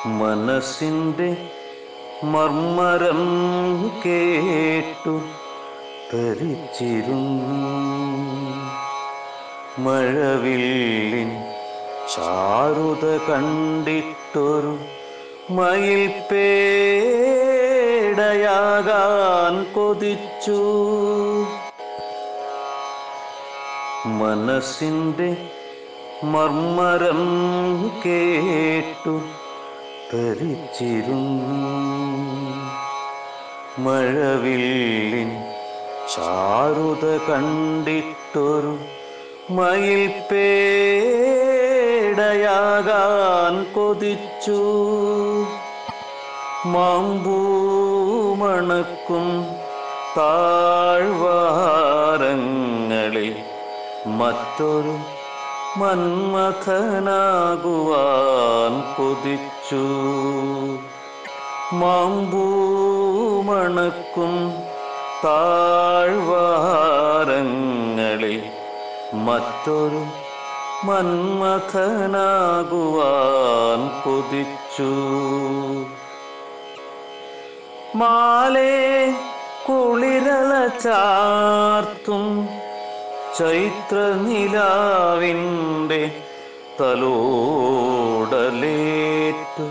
മനസ്സിൻ്റെ മർമ്മരം കേട്ടു തരിച്ചിരുന്നു മഴവില്ലിൻ ചാരുത കണ്ടിട്ടൊരു മയിൽ പേടയാകാൻ കൊതിച്ചു മനസ്സിൻ്റെ മർമ്മരം കേട്ടു തരിച്ചിരുന്നു മഴവില്ലിൻ ചാരുത കണ്ടിട്ടൊരു മയിൽ പേടയാകാൻ കൊതിച്ചു മാമ്പൂമണക്കും താഴ്വാരങ്ങളിൽ മറ്റൊരു മന്മഥനാകുവാൻ കൊതിച്ചു മാമ്പൂമണക്കും താഴ്വാരങ്ങളിൽ മറ്റൊരു മന്മഥനാകുവാൻ കൊതിച്ചു മാലേ കുളിരല ചാർത്തും ചൈത്രനിലാവിൻ്റെ തലോടലേറ്റു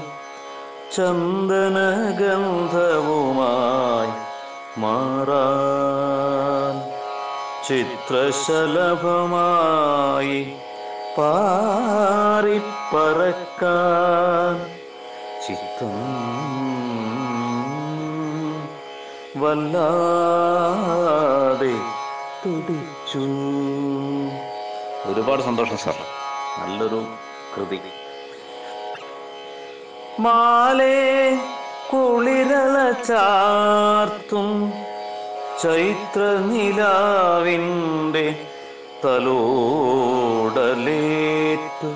ചന്ദനഗന്ധവുമായി മാറാൻ ചിത്രശലഭമായി പാറിപ്പറക്കാൻ ചിത്തം വല്ലാതെ തുടിച്ചു ഒരുപാട് സന്തോഷം സാർ നല്ലൊരു കൃതി മാലേ കുളിരല ചാർത്തും ചൈത്രനിലാവിൻ്റെ തലോടലേറ്റു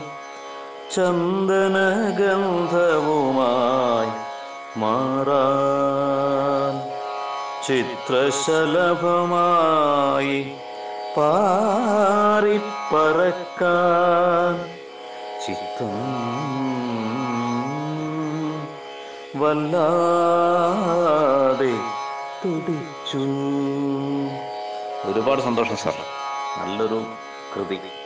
ചന്ദനഗന്ധവുമായി മാറാൻ ചിത്രശലഭമായി പാറിപ്പറക്കാൻ ചിത്തം വല്ലാതെ തുടിച്ചു ഒരുപാട് സന്തോഷം സാർ നല്ലൊരു കൃതി